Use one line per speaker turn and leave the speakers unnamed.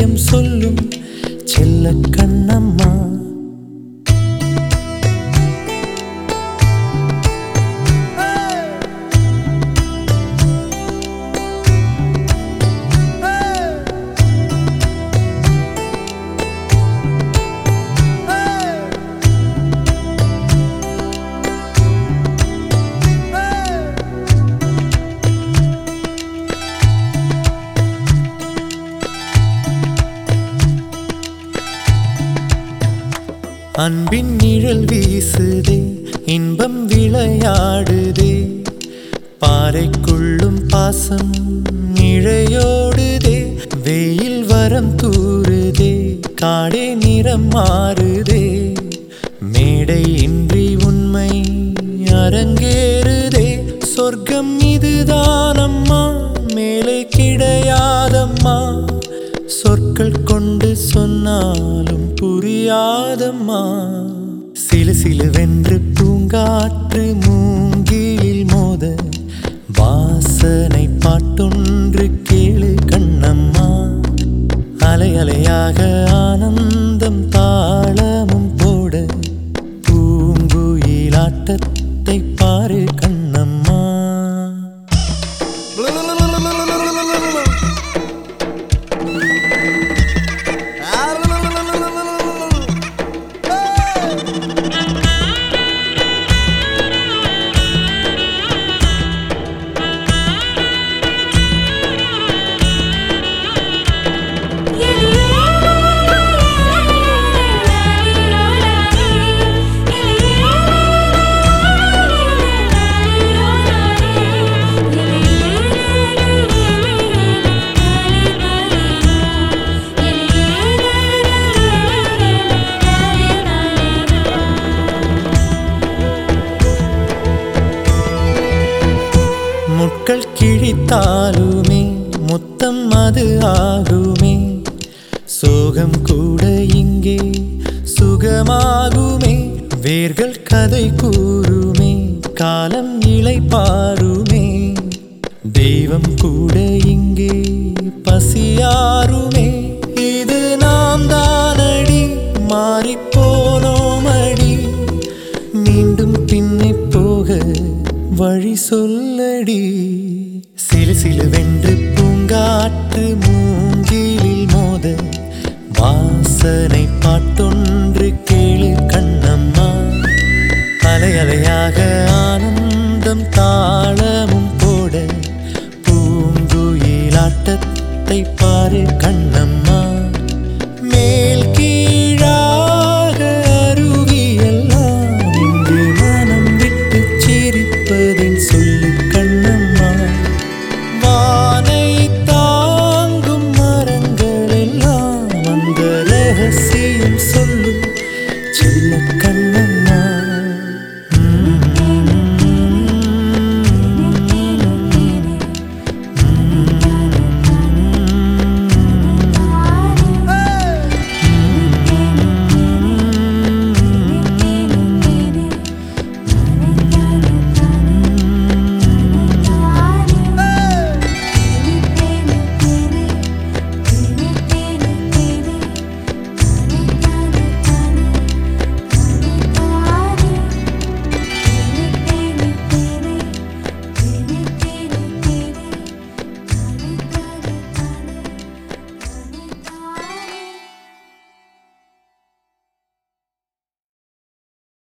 விஷயம் சொல்லும் செல்ல கண்ணம்மா அன்பின் நிழல் வீசுதே இன்பம் விளையாடுதே பாறைக்குள்ளும் பாசம் இழையோடுதே வெயில் வரம் தூறுதே காடே நிறம் மாறுதே மேடை இன்றி உண்மை அரங்கேறுதே சொர்க்கம் இதுதானம்மா மேலே கிடையாதம்மா சொற்கள் கொண்டு சொன்னாலும் புரியாதம்மா சிலு சிலுவென்று பூங்காற்று மூங்கிலில் மோத வாசனை பாட்டொன்று கேளு கண்ணம்மா அலை அலையாக ஆனந்தம் தாளமும் போட பூங்குயிலாட்டத்தை பாரு கண்ணம்மா முட்கள் கிழித்தாலுமே முத்தம் அது ஆகுமே சோகம் கூட இங்கே சுகமாகுமே வேர்கள் கதை கூறுமே காலம் இலை பாருமே தெய்வம் கூட இங்கே பசியாருமே இது நாம் தானடி மாறிப்போனோம் அடி மீண்டும் பின்னே போக வழி சொல்லடி சிலு சிலுவென்று பூங்காற்று மூங்கிலில் மோத வாசனை பாட்டொன்று கேளு கண்ணம்மா அலை அலையாக ஆனந்தம் தாளமும் போட பூங்குயிலாட்டத்தை பாரு